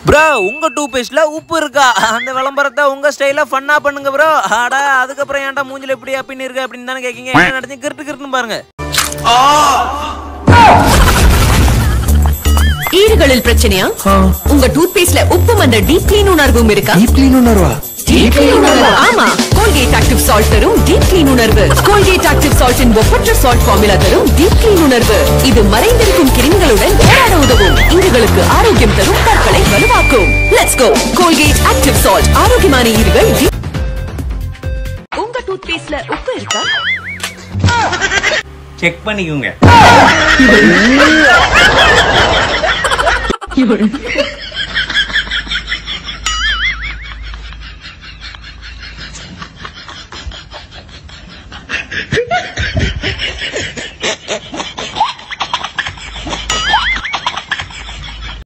bro உங்க two பேஸ்ட்ல உப்பு இருக்கா அந்த விளம்பரத்தை உங்க ஸ்டைல ஃபன்னா பண்ணுங்க ப்ரோ ஆடா அதுக்கப்புறம் ஏன்டா மூஞ்சில இப்படி அப்படின்னு இருக்கு அப்படின்னு தானே கேக்கீங்க என்ன நடந்து கிருட்டு கிருட்டுன்னு பாருங்க ஈறுகளில் பிரச்சனையா உங்க டூத் பேஸ்ட்ல உப்பும் அந்த டீப் கிளீன் உணர்வும் இருக்கா கிளீன் உணர்வா டீப் கிளீன் உணர்வு ஆமா கோல்கேட் ஆக்டிவ் சால்ட் தரும் டீப் கிளீன் உணர்வு கோல்கேட் ஆக்டிவ் சால்ட்டின் ஒப்பற்ற சால்ட் ஃபார்முலா தரும் டீப் கிளீன் உணர்வு இது மறைந்திருக்கும் கிருமிகளுடன் போராட உதவும் ஈறுகளுக்கு ஆரோக்கியம் தரும் பற்களை வலுவாக்கும் let's go Colgate active salt ஆரோக்கியமான ஈறுகள் deep- உங்க டூத் பேஸ்ட்ல உப்பு இருக்கா செக் பண்ணிக்கோங்க